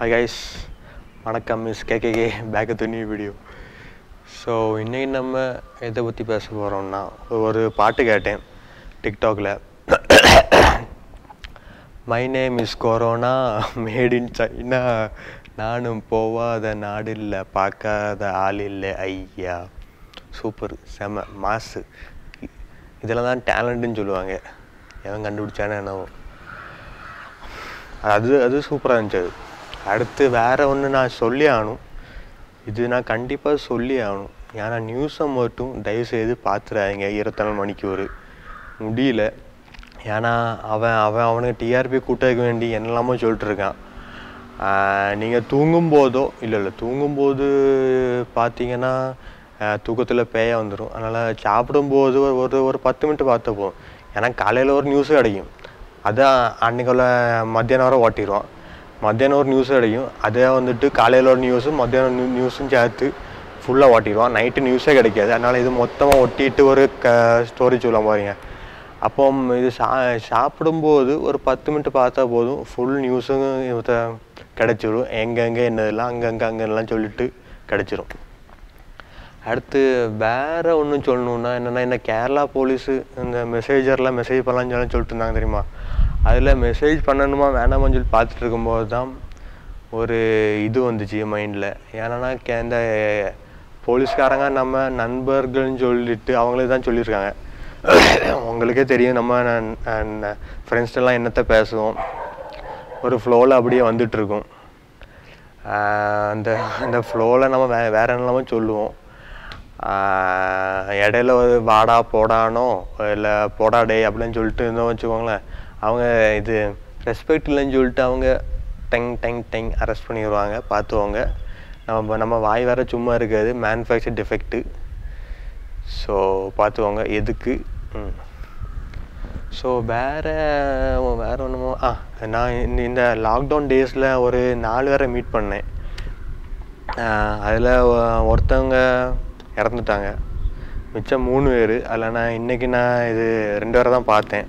hi guys வணக்கம் miss KK back to new video so இன்றைக்கி நம்ம எதை பற்றி பேச போகிறோம்னா ஒரு பாட்டு கேட்டேன் டிக்டாக்ல my name is corona made in China நானும் போவாத நாடு இல்லை பார்க்காத ஆள் இல்லை ஐயா சூப்பர் செம மாசு இதெல்லாம் தான் டேலண்ட்டுன்னு சொல்லுவாங்க எவன் கண்டுபிடிச்சானே என்னவோ அது அது சூப்பராக இருந்துச்சு அது அடுத்து வேறு ஒன்று நான் சொல்லி ஆகணும் இது நான் கண்டிப்பாக சொல்லி ஆகணும் ஏன்னா நியூஸை மட்டும் தயவுசெய்து பார்த்துறாதீங்க இருபத்தி நாலு மணிக்கு ஒரு முடியல ஏன்னா அவன் அவன் அவனுக்கு டிஆர்பி கூட்டதுக்கு வேண்டி என்னெல்லாமோ சொல்லிட்டு இருக்கான் நீங்கள் தூங்கும்போதோ இல்லை இல்லை தூங்கும்போது பார்த்தீங்கன்னா தூக்கத்தில் பேய வந்துடும் அதனால் சாப்பிடும்போது ஒரு ஒரு ஒரு பத்து மினிட் பார்த்த போதும் ஏன்னா காலையில் ஒரு நியூஸு கிடைக்கும் அதான் அன்றைக்குள்ள மத்தியானம் வரை ஓட்டிடுவான் மத்தியானம் ஒரு நியூஸும் கிடைக்கும் அதே வந்துட்டு காலையில் ஒரு நியூஸும் மத்தியானம் நியூ நியூஸும் சேர்த்து ஃபுல்லாக ஓட்டிடுவான் நைட்டு நியூஸே கிடைக்காது அதனால் இது மொத்தமாக ஒட்டிட்டு ஒரு க ஸ்டோரி சொல்ல பாருங்க அப்போ இது சா சாப்பிடும்போது ஒரு பத்து மினிட் பார்த்தா போதும் ஃபுல் நியூஸும் இவத்த கிடச்சிரும் எங்கெங்கே என்னதெல்லாம் அங்கங்கே அங்கெல்லாம் சொல்லிட்டு கிடச்சிரும் அடுத்து வேற ஒன்றும் சொல்லணுன்னா என்னென்னா என்ன கேரளா போலீஸு இந்த மெசேஜர்லாம் மெசேஜ் பண்ணலாம்னு சொல்லி சொல்லிட்டு இருந்தாங்க தெரியுமா அதில் மெசேஜ் பண்ணணுமா வேணாமான்னு சொல்லி பார்த்துட்டு இருக்கும்போது தான் ஒரு இது வந்துச்சு என் மைண்டில் ஏன்னா கே இந்த போலீஸ்காரங்க நம்ம நண்பர்கள்னு சொல்லிட்டு அவங்களே தான் சொல்லியிருக்காங்க உங்களுக்கே தெரியும் நம்ம ஃப்ரெண்ட்ஸ்டெல்லாம் என்னத்தை பேசுவோம் ஒரு ஃப்ளோவில் அப்படியே வந்துட்டுருக்கோம் அந்த அந்த ஃப்ளோவில் நம்ம வே வேறு என்னெல்லாமோ சொல்லுவோம் இடையில ஒரு வாடா போடானோ இல்லை போடா டே அப்படின்னு சொல்லிட்டு இருந்தோம் வச்சுக்கோங்களேன் அவங்க இது ரெஸ்பெக்ட் இல்லைன்னு சொல்லிட்டு அவங்க டெங் டெங் டெங் அரெஸ்ட் பண்ணிடுவாங்க பார்த்துவாங்க நம்ம நம்ம வாய் வேற சும்மா இருக்காது மேனுஃபேக்சர் டிஃபெக்ட்டு ஸோ பார்த்துவாங்க எதுக்கு ம் ஸோ வேறு வேறு ஒன்றுமோ ஆ நான் இந்த இந்த லாக்டவுன் டேஸில் ஒரு நாலு பேரை மீட் பண்ணேன் அதில் ஒருத்தவங்க இறந்துட்டாங்க மிச்சம் மூணு பேர் அதில் நான் இன்றைக்கி நான் இது ரெண்டு பேரை தான் பார்த்தேன்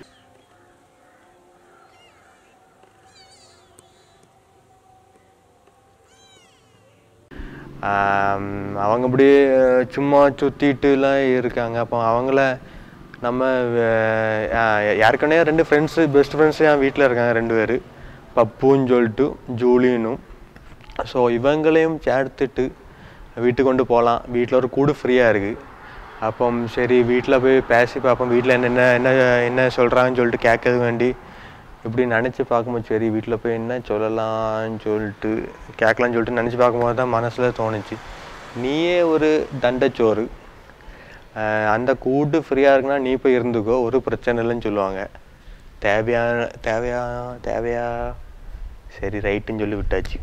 அவங்க அப்படியே சும்மா சுற்றிட்டுலாம் இருக்காங்க அப்போ அவங்கள நம்ம யாருக்கனே ரெண்டு ஃப்ரெண்ட்ஸு பெஸ்ட் ஃப்ரெண்ட்ஸு என் வீட்டில் இருக்காங்க ரெண்டு பேர் பப்புன்னு சொல்லிட்டு ஜூலியனும் ஸோ இவங்களையும் சேர்த்துட்டு வீட்டுக்கு கொண்டு போகலாம் வீட்டில் ஒரு கூடு ஃப்ரீயாக இருக்குது அப்போ சரி வீட்டில் போய் பேசி பார்ப்போம் வீட்டில் என்னென்ன என்ன என்ன சொல்கிறாங்கன்னு சொல்லிட்டு கேட்கறது வேண்டி இப்படி நினச்சி பார்க்கும்போது சரி வீட்டில் போய் என்ன சொல்லலாம்னு சொல்லிட்டு கேட்கலான்னு சொல்லிட்டு நினச்சி பார்க்கும்போது தான் மனசில் தோணுச்சு நீயே ஒரு தண்டச்சோறு அந்த கூட்டு ஃப்ரீயாக இருக்குன்னா நீ போய் இருந்துக்கோ ஒரு பிரச்சனை இல்லைன்னு சொல்லுவாங்க தேவையான தேவையா தேவையா சரி ரைட்டுன்னு சொல்லி விட்டாச்சு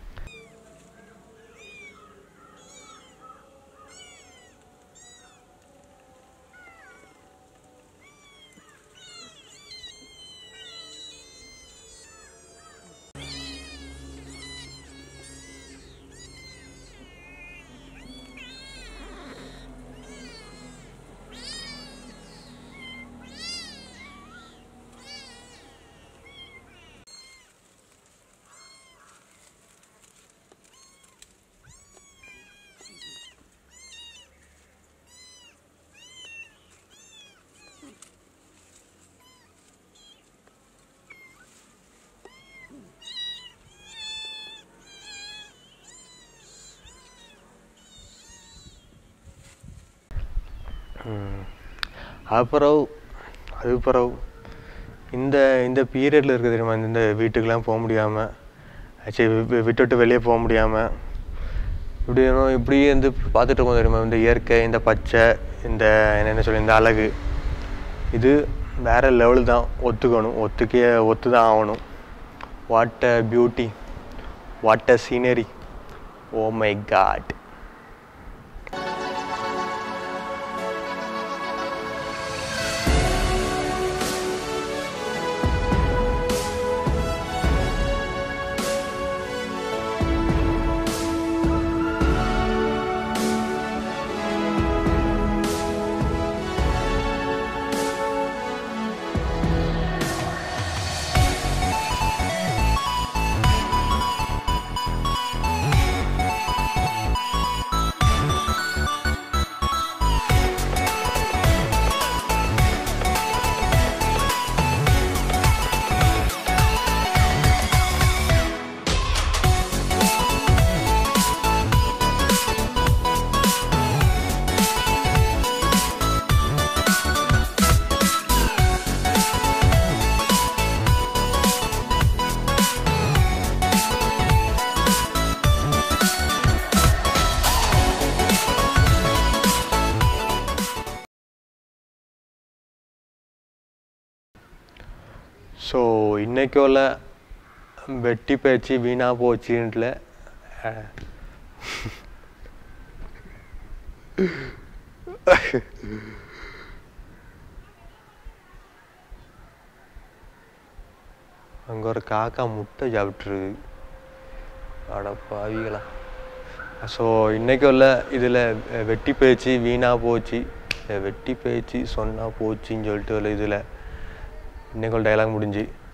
அப்புறம் அது பிறகு இந்த இந்த பீரியடில் இருக்குது தெரியுமா இந்த வீட்டுக்கெலாம் போக முடியாமல் சரி விட்டு விட்டு வெளியே போக முடியாமல் இப்படி இப்படி வந்து பார்த்துட்டு இருக்கோம் தெரியுமா இந்த இயற்கை இந்த பச்சை இந்த என்ன சொல்லி இந்த அழகு இது வேறு லெவல் தான் ஒத்துக்கணும் ஒத்துக்கே ஒத்து தான் ஆகணும் what a beauty what a scenery oh my god so இன்னைக்கு உள்ள வெட்டி பேச்சு வீணாக போச்சுன்ட்டுல அங்கே ஒரு காக்கா முட்டை சாப்பிட்ருக்கு அட பாவிகளா ஸோ இன்னைக்கு உள்ள இதில் வெட்டி பேச்சு வீணாக போச்சு அஹ் வெட்டி பேச்சு சொன்னா போச்சுன்னு சொல்லிட்டு உள்ள இதில் இன்னைக்கு டைலாக் முடிஞ்சு